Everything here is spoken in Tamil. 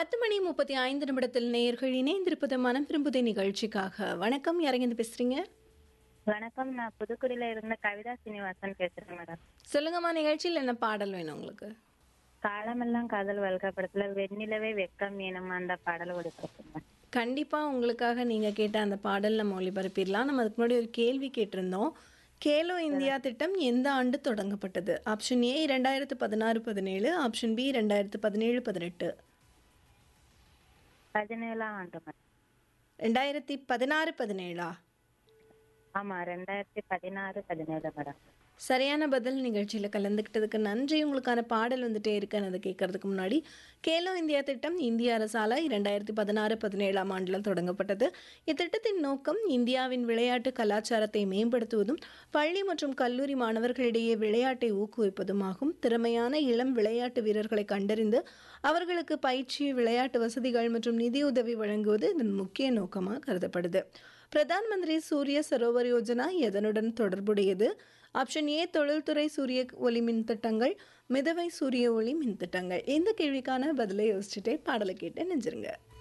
பத்து மணி முப்பத்தி ஐந்து நிமிடத்தில் நேயர்கள் இணைந்திருப்பது மனம் விரும்புதை நிகழ்ச்சிக்காக வணக்கம் யாரங்கிருந்து பேசுறீங்க வணக்கம் நான் புதுக்குடியில இருந்த கவிதா சீனிவாசன் பேசுறேன் மேடம் சொல்லுங்கம்மா நிகழ்ச்சியில் என்ன பாடல் வேணும் உங்களுக்கு காலமெல்லாம் காதல் வல்கா படத்துல வெண்ணிலவே வெக்கம் மீனமா அந்த பாடல் ஒளிபரப்புங்க கண்டிப்பா உங்களுக்காக நீங்க கேட்ட அந்த பாடல் நம்ம ஒளிபரப்பிடலாம் நம்ம அதுக்கு முன்னாடி ஒரு கேள்வி கேட்டிருந்தோம் கேலோ இந்தியா திட்டம் எந்த ஆண்டு தொடங்கப்பட்டது ஆப்ஷன் ஏ இரண்டாயிரத்து பதினாறு பதினேழு ஆப்ஷன் பி ரெண்டாயிரத்து பதினேழு பதினெட்டு பதினேழாம் ஆண்டு மேடம் ரெண்டாயிரத்தி பதினாறு பதினேழா ஆமா ரெண்டாயிரத்தி பதினாறு பதினேழு மேடம் சரியான பதில் நிகழ்ச்சியில் கலந்துக்கிட்டதுக்கு நன்றி உங்களுக்கான பாடல் வந்துட்டே இருக்கேன் அதை கேட்கறதுக்கு முன்னாடி கேலோ இந்தியா திட்டம் இந்திய அரசால இரண்டாயிரத்தி பதினாறு பதினேழாம் ஆண்டில் தொடங்கப்பட்டது இத்திட்டத்தின் நோக்கம் இந்தியாவின் விளையாட்டு கலாச்சாரத்தை மேம்படுத்துவதும் பள்ளி மற்றும் கல்லூரி மாணவர்களிடையே விளையாட்டை ஊக்குவிப்பதுமாகும் திறமையான இளம் விளையாட்டு வீரர்களை கண்டறிந்து அவர்களுக்கு பயிற்சி விளையாட்டு வசதிகள் மற்றும் நிதியுதவி வழங்குவது இதன் முக்கிய நோக்கமாக கருதப்படுது பிரதான் மந்திரி சூரிய சரோவர் யோஜனா எதனுடன் தொடர்புடையது ஆப்ஷன் ஏ தொழில்துறை சூரிய ஒளி மின் திட்டங்கள் மிதவை சூரிய ஒளி மின் திட்டங்கள் இந்த கேள்விக்கான பதிலை யோசிச்சுட்டே பாடலை கேட்டு நெஞ்சிருங்க